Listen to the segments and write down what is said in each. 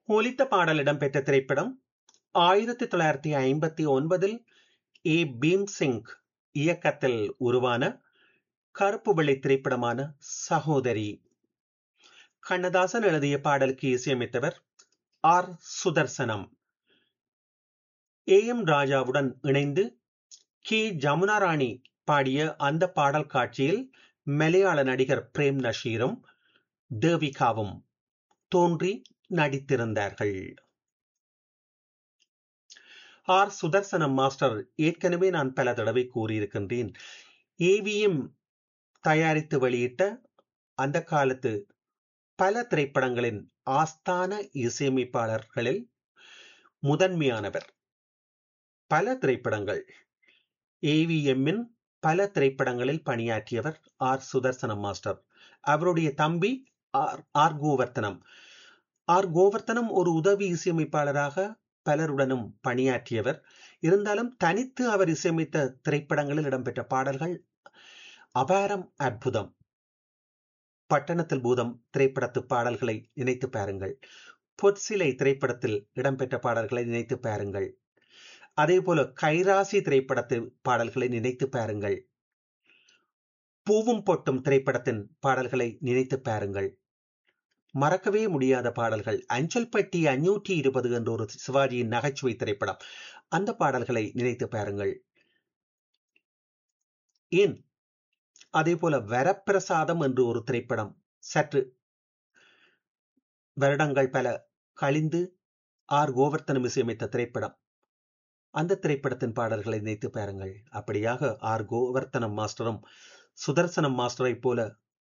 ஒலித்த பாடல் இடம்பெற்ற திரைப்படம் ஆயிரத்தி தொள்ளாயிரத்தி ஐம்பத்தி ஒன்பதில் ஏ பீம்சிங் இயக்கத்தில் உருவான கருப்பு வெள்ளை திரைப்படமான சகோதரி கண்ணதாசன் எழுதிய பாடலுக்கு இசையமைத்தவர் ஆர் சுதர்சனம் ஏ எம் ராஜாவுடன் இணைந்து கே ஜமுனாராணி பாடிய அந்த பாடல் காட்சியில் மலையாள நடிகர் பிரேம் நஷீரும் தேவிகாவும் தோன்றி நடித்திருந்தார்கள் ஆர் சுதர்சனம் மாஸ்டர் ஏற்கனவே நான் பல தடவை கூறியிருக்கின்றேன் ஏவிஎம் தயாரித்து வெளியிட்ட அந்த காலத்து பல திரைப்படங்களின் ஆஸ்தான இசையமைப்பாளர்களில் முதன்மையானவர் பல திரைப்படங்கள் ஏவிஎம்மின் பல திரைப்படங்களில் பணியாற்றியவர் ஆர் சுதர்சனம் மாஸ்டர் அவருடைய தம்பி R R Govardhanam R Govardhanam ஒரு உதவி இசையமைப்பாளராக பலருடனும் பணியாற்றியவர் இருந்தாலும் தனித்து அவர் இசையமைத்த திரைப்படங்களில் இடம்பெற்ற பாடல்கள் அபாரம் அற்புதம் பட்டணத்தில் பூதம் திரைப்படத்து பாடல்களை நினைத்து பாருங்கள் பொற்சிலை திரைப்படத்தில் இடம்பெற்ற பாடல்களை நினைத்து பாருங்கள் அதே போல கைராசி திரைப்படத்து பாடல்களை நினைத்து பாருங்கள் பூவும் பொட்டும் திரைப்படத்தின் பாடல்களை நினைத்து பாருங்கள் மறக்கவே முடியாத பாடல்கள் அஞ்சல் பட்டி அஞ்சூற்றி இருபது என்ற ஒரு சிவாஜியின் நகைச்சுவை திரைப்படம் அந்த பாடல்களை நினைத்து பாருங்கள் ஏன் அதே போல வரப்பிரசாதம் என்று ஒரு திரைப்படம் சற்று வருடங்கள் பல கழிந்து ஆர் கோவர்த்தனம் இசையமைத்த திரைப்படம் அந்த திரைப்படத்தின் பாடல்களை நினைத்து பாருங்கள் அப்படியாக ஆர் கோவர்த்தனம் மாஸ்டரும் சுதர்சனம் மாஸ்டரை போல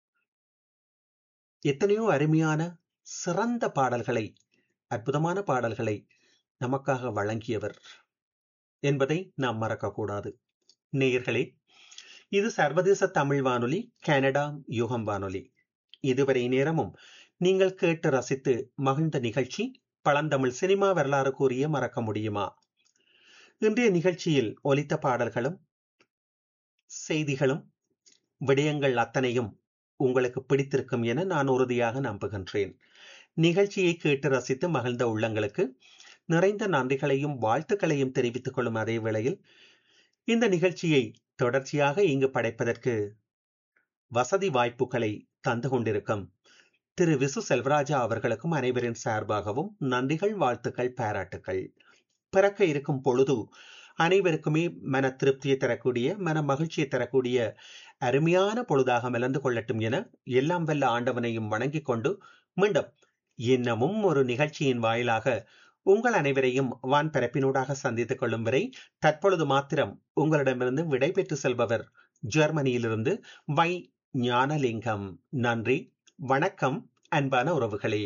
எத்தனையோ அருமையான சிறந்த பாடல்களை அற்புதமான பாடல்களை நமக்காக வழங்கியவர் என்பதை நாம் மறக்கக்கூடாது நேயர்களே இது சர்வதேச தமிழ் வானொலி கனடா யுகம் வானொலி இதுவரை நேரமும் நீங்கள் கேட்டு ரசித்து மகிழ்ந்த நிகழ்ச்சி பழந்தமிழ் சினிமா வரலாறு கூறிய மறக்க முடியுமா இன்றைய நிகழ்ச்சியில் ஒலித்த பாடல்களும் செய்திகளும் விடயங்கள் அத்தனையும் உங்களுக்கு பிடித்திருக்கும் என நான் உறுதியாக நம்புகின்றேன் நிகழ்ச்சியை கேட்டு ரசித்து மகிழ்ந்த உள்ளங்களுக்கு நிறைந்த நன்றிகளையும் வாழ்த்துக்களையும் தெரிவித்துக் கொள்ளும் அதே வேளையில் இந்த நிகழ்ச்சியை தொடர்ச்சியாக இங்கு படைப்பதற்கு வசதி வாய்ப்புகளை தந்து கொண்டிருக்கும் திரு விசு செல்வராஜா அவர்களுக்கும் அனைவரின் சார்பாகவும் நன்றிகள் வாழ்த்துக்கள் பாராட்டுக்கள் பிறக்க இருக்கும் பொழுது அனைவருக்குமே மன திருப்தியை தரக்கூடிய மன மகிழ்ச்சியை தரக்கூடிய அருமையான பொழுதாக மலர்ந்து கொள்ளட்டும் என எல்லாம் வல்ல ஆண்டவனையும் வணங்கிக் கொண்டு மீண்டும் இன்னமும் ஒரு நிகழ்ச்சியின் வாயிலாக உங்கள் அனைவரையும் வான் பரப்பினூடாக சந்தித்துக் கொள்ளும் வரை தற்பொழுது மாத்திரம் உங்களிடமிருந்து விடை பெற்று செல்பவர் ஜெர்மனியிலிருந்து வை ஞானலிங்கம் நன்றி வணக்கம் அன்பான உறவுகளே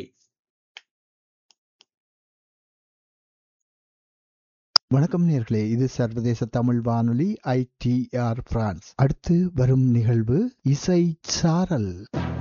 வணக்கம் நேர்களே இது சர்வதேச தமிழ் வானொலி ஐடிஆர் பிரான்ஸ் அடுத்து வரும் நிகழ்வு இசை சாரல்